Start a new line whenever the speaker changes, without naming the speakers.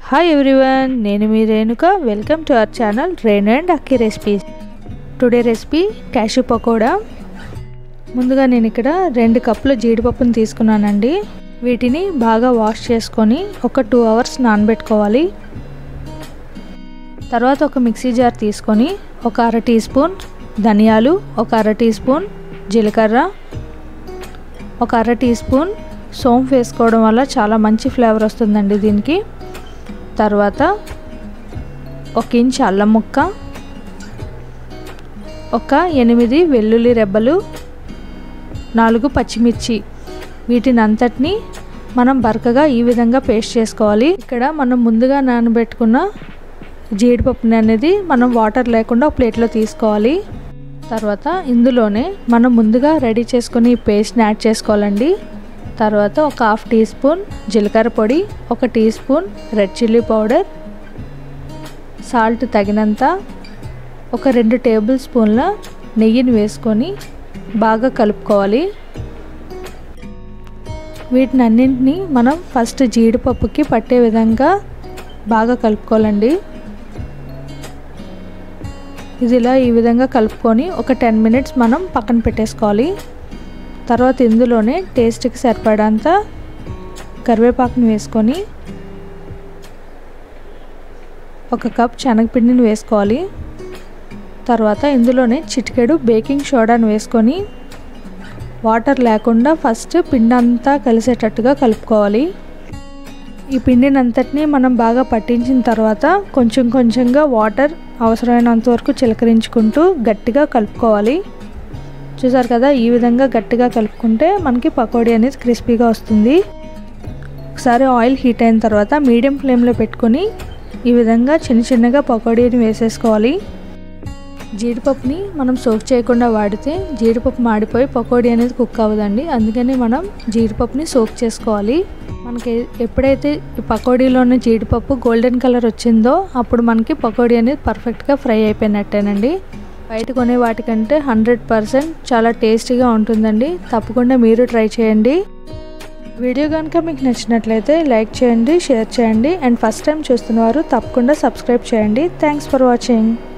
hi everyone నేను మీ Renuka welcome to our channel Renu and Akki recipes today recipe cashew pakoda ముందుగా నేను ఇక్కడ రెండు కప్పుల జీడిపప్పును తీసుకున్నానండి వీటిని బాగా వాష్ చేసుకొని ఒక టూ అవర్స్ నానబెట్టుకోవాలి తర్వాత ఒక మిక్సీ జార్ తీసుకొని ఒక అర టీ స్పూన్ ధనియాలు ఒక అర టీ స్పూన్ జీలకర్ర ఒక అర టీ స్పూన్ సోంపు వేసుకోవడం వల్ల చాలా మంచి ఫ్లేవర్ వస్తుందండి దీనికి తర్వాత ఒక ఇంచ్ అల్లం ముక్క ఒక ఎనిమిది వెల్లుల్లి రెబ్బలు నాలుగు పచ్చిమిర్చి వీటిని అంతటిని మనం బరకగా ఈ విధంగా పేస్ట్ చేసుకోవాలి ఇక్కడ మనం ముందుగా నానబెట్టుకున్న జీడిపప్పుని అనేది మనం వాటర్ లేకుండా ప్లేట్లో తీసుకోవాలి తర్వాత ఇందులోనే మనం ముందుగా రెడీ చేసుకుని పేస్ట్ని యాడ్ చేసుకోవాలండి తర్వాత ఒక హాఫ్ టీ స్పూన్ జీలకర్ర పొడి ఒక teaspoon red chilli powder salt తగినంత ఒక రెండు టేబుల్ స్పూన్ల నెయ్యిని వేసుకొని బాగా కలుపుకోవాలి వీటిని అన్నింటినీ మనం ఫస్ట్ జీడిపప్పుకి పట్టే విధంగా బాగా కలుపుకోవాలండి ఇది ఇలా ఈ విధంగా కలుపుకొని ఒక టెన్ మినిట్స్ మనం పక్కన పెట్టేసుకోవాలి తర్వాత ఇందులోనే టేస్ట్కి సరిపడంత కరివేపాకుని వేసుకొని ఒక కప్ శనగపిండిని వేసుకోవాలి తర్వాత ఇందులోనే చిటికెడు బేకింగ్ సోడాని వేసుకొని వాటర్ లేకుండా ఫస్ట్ పిండి అంతా కలిసేటట్టుగా కలుపుకోవాలి ఈ పిండిని అంతటినీ మనం బాగా పట్టించిన తర్వాత కొంచెం కొంచెంగా వాటర్ అవసరమైనంత వరకు చిలకరించుకుంటూ గట్టిగా కలుపుకోవాలి చూసారు కదా ఈ విధంగా గట్టిగా కలుపుకుంటే మనకి పకోడీ అనేది క్రిస్పీగా వస్తుంది ఒకసారి ఆయిల్ హీట్ అయిన తర్వాత మీడియం ఫ్లేమ్లో పెట్టుకొని ఈ విధంగా చిన్న చిన్నగా పకోడీని వేసేసుకోవాలి జీడిపప్పుని మనం సోక్ చేయకుండా వాడితే జీడిపప్పు మాడిపోయి పకోడీ అనేది కుక్ అవ్వదండి అందుకని మనం జీడిపప్పుని సోక్ చేసుకోవాలి మనకి ఎప్పుడైతే ఈ పకోడీలోని జీడిపప్పు గోల్డెన్ కలర్ వచ్చిందో అప్పుడు మనకి పకోడీ అనేది పర్ఫెక్ట్గా ఫ్రై అయిపోయినట్టేనండి బయట కొనే వాటికంటే హండ్రెడ్ పర్సెంట్ చాలా టేస్టీగా ఉంటుందండి తప్పకుండా మీరు ట్రై చేయండి వీడియో కనుక మీకు నచ్చినట్లయితే లైక్ చేయండి షేర్ చేయండి అండ్ ఫస్ట్ టైం చూస్తున్నవారు తప్పకుండా సబ్స్క్రైబ్ చేయండి థ్యాంక్స్ ఫర్ వాచింగ్